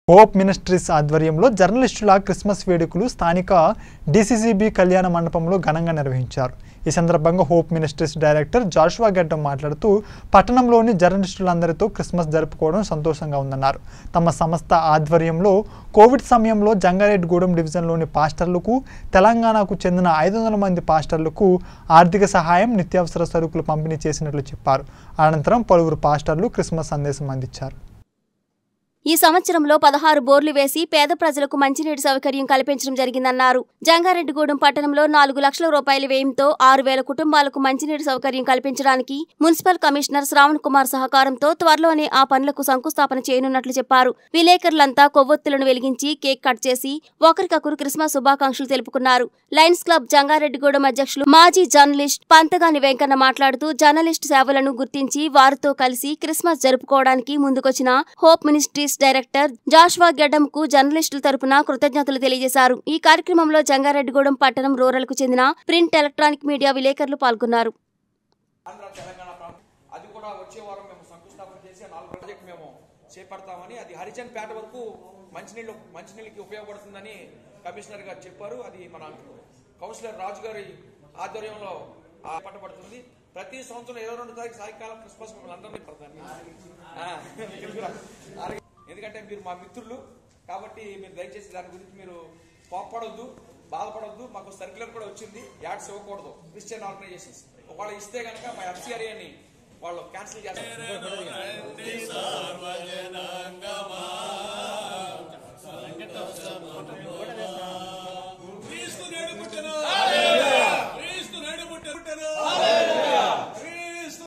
Hope ministries ఆధ్వర్యంలో జర్నలిస్టుల Christmas వేడుకలు స్థానిక డిసిసిబి కళ్యాణ మండపంలో ఘనంగా నిర్వహించారు ఈ సందర్భంగా హోప్ మినిస్ట్రీస్ డైరెక్టర్ జాషువా గడ్డం మాట్లాడుతూ పట్టణంలోని జర్నలిస్టులందరితో క్రిస్మస్ జరుపుకోవడం సంతోషంగా ఉందన్నారు తమ సంస్థ ఆధ్వర్యంలో కోవిడ్ సమయంలో జంగారెడ్డిగూడెం డివిజన్లోని పాస్టర్లకు తెలంగాణకు చెందిన ఐదు వందల మంది పాస్టర్లకు ఆర్థిక సహాయం నిత్యావసర సరుకులు పంపిణీ చేసినట్లు చెప్పారు అనంతరం పలువురు పాస్టర్లు క్రిస్మస్ సందేశం అందించారు ఈ సంవత్సరంలో పదహారు బోర్లు వేసి పేద ప్రజలకు మంచినీటి సౌకర్యం కల్పించడం జరిగిందన్నారు జంగారెడ్డిగూడెం పట్టణంలో నాలుగు లక్షల రూపాయల వ్యయంతో ఆరు వేల కుటుంబాలకు మంచినీటి సౌకర్యం కల్పించడానికి మున్సిపల్ కమిషనర్ శ్రావణ్ కుమార్ సహకారంతో త్వరలోనే ఆ పనులకు శంకుస్థాపన చేయనున్నట్లు చెప్పారు విలేకరులంతా కొవ్వొత్తులను వెలిగించి కేక్ కట్ చేసి ఒకరికొకరు క్రిస్మస్ శుభాకాంక్షలు తెలుపుకున్నారు లయన్స్ క్లబ్ జంగారెడ్డిగూడెం అధ్యక్షులు మాజీ జర్నలిస్ట్ పంతగాని వెంకన్న మాట్లాడుతూ జర్నలిస్ట్ సేవలను గుర్తించి వారితో కలిసి క్రిస్మస్ జరుపుకోవడానికి ముందుకొచ్చిన హోప్ మినిస్ట్రీస్ డైరెక్టర్ జాషువా గెడ్డంకు జర్నలిస్టుల తరపున కృతజ్ఞతలు తెలియజేశారు ఈ కార్యక్రమంలో జంగారెడ్డిగూడెం పట్టణం రూరల్ కు చెందిన ప్రింట్ ఎలక్ట్రానిక్ మీడియా విలేకరులు పాల్గొన్నారు ఆంధ్ర తెలంగాణ ప్రాంతం అది కూడా వచ్చే వారం మేము శంకుస్థాపన చేసి ఆ నాలుగు ప్రాజెక్ట్ మేము చేపడతామని అది హరిజన్ పేట వరకు మంచినీళ్ళు మంచినీళ్ళకి ఉపయోగపడుతుందని కమిషనర్ గారు చెప్పారు అది మన కౌన్సిలర్ రాజు గారి ఆధ్వర్యంలో ఆ పట్టబడుతుంది ప్రతి సంవత్సరం ఇరవై రెండు తారీఖు సాయంకాలం క్రిస్మస్ మిమ్మల్ని అందరినీ పడతాను ఆ, తెలుగురా. అలాగే ఎందుకంటే మీరు మా మిత్రులు కాబట్టి మీరు దయచేసి దాని గురించి మీరు కోప్పడొద్దు బాధపడొద్దు మాకు సర్క్యులర్ కూడా వచ్చింది యాడ్స్ ఇవ్వకూడదు క్రిస్టియన్ ఆర్గనైజేషన్స్ ఒకవేళ ఇస్తే కనుక మా ఎఫ్సిఆర్ఏ అని వాళ్ళు క్యాన్సిల్ చేస్తారు